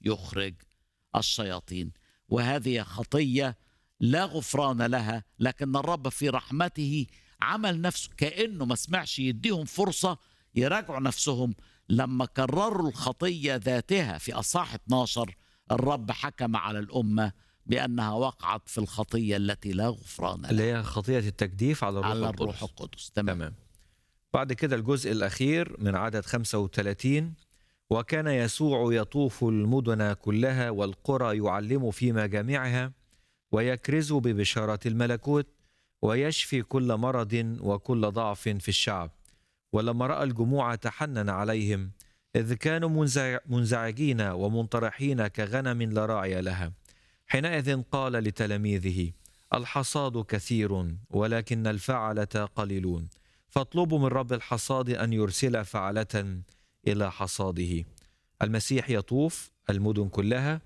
يخرج الشياطين وهذه خطيه لا غفران لها لكن الرب في رحمته عمل نفسه كانه ما سمعش يديهم فرصه يراجعوا نفسهم لما كرروا الخطيه ذاتها في اصحاح 12 الرب حكم على الامه بانها وقعت في الخطيه التي لا غفران لها اللي هي خطية التجديف على الروح على القدس الروح القدس تمام تمام بعد كده الجزء الأخير من عدد 35 وكان يسوع يطوف المدن كلها والقرى يعلم في مجامعها ويكرز ببشارة الملكوت ويشفي كل مرض وكل ضعف في الشعب ولما رأى الجموع تحنن عليهم إذ كانوا منزع- منزعجين ومنطرحين كغنم لا راعي لها حينئذ قال لتلاميذه الحصاد كثير ولكن الفعلة قليلون فاطلبوا من رب الحصاد أن يرسل فعلة إلى حصاده المسيح يطوف المدن كلها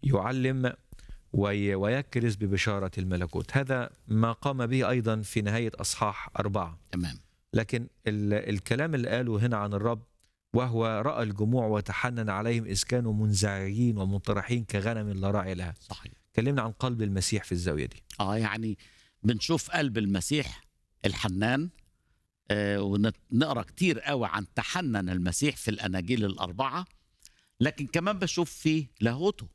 يعلم وي- ويكرز ببشارة الملكوت هذا ما قام به أيضا في نهاية أصحاح أربعة تمام لكن ال- الكلام اللي قاله هنا عن الرب وهو رأى الجموع وتحنن عليهم إذ كانوا منزعجين ومنطرحين كغنم لا راعي لها صحيح كلمنا عن قلب المسيح في الزاوية دي اه يعني بنشوف قلب المسيح الحنان آه ونقرا كتير قوي عن تحنن المسيح في الاناجيل الاربعه لكن كمان بشوف فيه لاهوته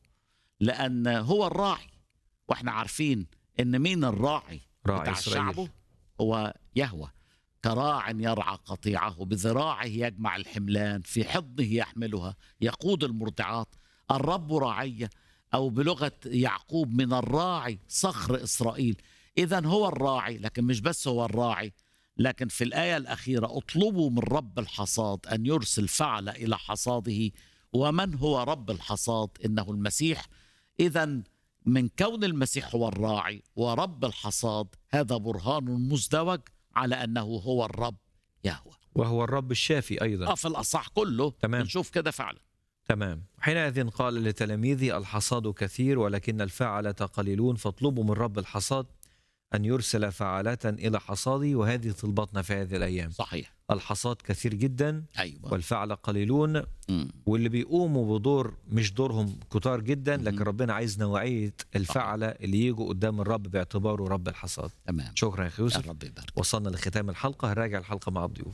لان هو الراعي واحنا عارفين ان مين الراعي راعي بتاع إسرائيل. شعبه هو يهوى كراع يرعى قطيعه بذراعه يجمع الحملان في حضنه يحملها يقود المرضعات الرب راعية أو بلغة يعقوب من الراعي صخر إسرائيل إذا هو الراعي لكن مش بس هو الراعي لكن في الآية الأخيرة اطلبوا من رب الحصاد أن يرسل فعل إلى حصاده ومن هو رب الحصاد إنه المسيح إذا من كون المسيح هو الراعي ورب الحصاد هذا برهان مزدوج على أنه هو الرب يهوى وهو الرب الشافي أيضا اه في الأصح كله تمام. بنشوف كده فعلا تمام حينئذ قال لتلاميذه الحصاد كثير ولكن الفعلة قليلون فاطلبوا من رب الحصاد أن يرسل فعلة إلى حصاده وهذه طلبتنا في هذه الأيام صحيح الحصاد كثير جدا أيوة والفعلة قليلون مم. واللي بيقوموا بدور مش دورهم كتار جدا لكن مم. ربنا عايز نوعية الفعلة اللي يجوا قدام الرب باعتباره رب الحصاد تمام شكرا يا أخي يا يوسف رب يبارك وصلنا لختام الحلقة هنراجع الحلقة مع الضيوف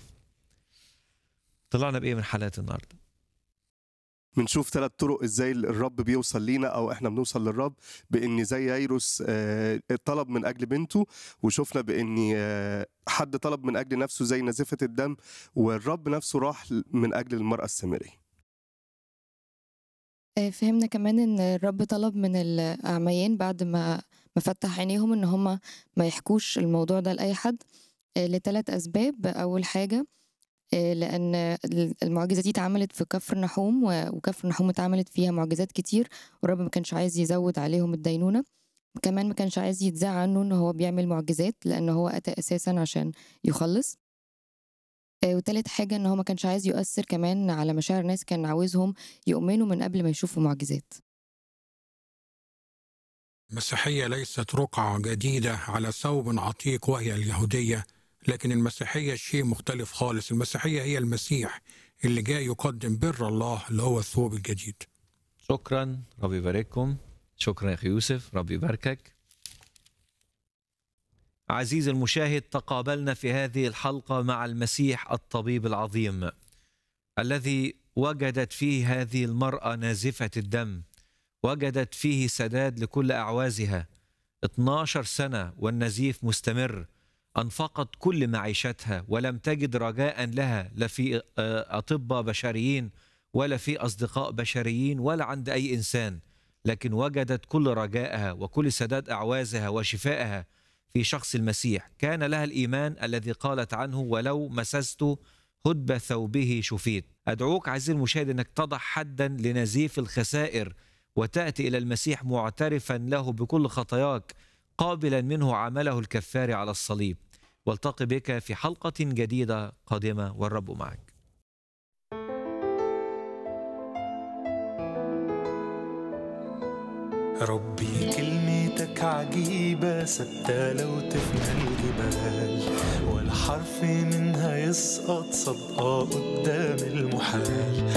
طلعنا بإيه من حلقات النهاردة بنشوف ثلاث طرق ازاي الرب بيوصل لينا او احنا بنوصل للرب بان زي ييروس آه، طلب من اجل بنته وشفنا بان آه، حد طلب من اجل نفسه زي نزفه الدم والرب نفسه راح من اجل المراه السامريه آه، فهمنا كمان ان الرب طلب من الاعميين بعد ما ما فتح عينيهم ان هم ما يحكوش الموضوع ده لاي حد آه، لثلاث اسباب اول حاجه آه، لان المعجزه دي اتعملت في كفر نحوم و- وكفر نحوم اتعملت فيها معجزات كتير والرب ما كانش عايز يزود عليهم الدينونه كمان ما كانش عايز يتذاع عنه ان هو بيعمل معجزات لان هو اتى اساسا عشان يخلص آه، وتالت حاجة إن هو ما كانش عايز يؤثر كمان على مشاعر الناس كان عاوزهم يؤمنوا من قبل ما يشوفوا معجزات المسيحية ليست رقعة جديدة على ثوب عتيق وهي اليهودية لكن المسيحية شيء مختلف خالص المسيحية هي المسيح اللي جاي يقدم بر الله اللي هو الثوب الجديد شكرا ربي يبارككم شكرا يا اخي يوسف ربي يباركك عزيزي المشاهد تقابلنا في هذه الحلقه مع المسيح الطبيب العظيم الذي وجدت فيه هذه المراه نازفه الدم وجدت فيه سداد لكل اعوازها 12 سنه والنزيف مستمر انفقت كل معيشتها ولم تجد رجاء لها لا في آه، اطباء بشريين ولا في اصدقاء بشريين ولا عند اي انسان لكن وجدت كل رجائها وكل سداد اعوازها وشفائها في شخص المسيح كان لها الايمان الذي قالت عنه ولو مسست هدب ثوبه شفيت ادعوك عزيزي المشاهد انك تضع حدا لنزيف الخسائر وتاتي الى المسيح معترفا له بكل خطاياك قابلا منه عمله الكفار على الصليب والتقي بك في حلقه جديده قادمه والرب معك ربي كلمتك عجيبة ثابتة لو تفنى الجبال ولا حرف منها يسقط صدقة قدام المحال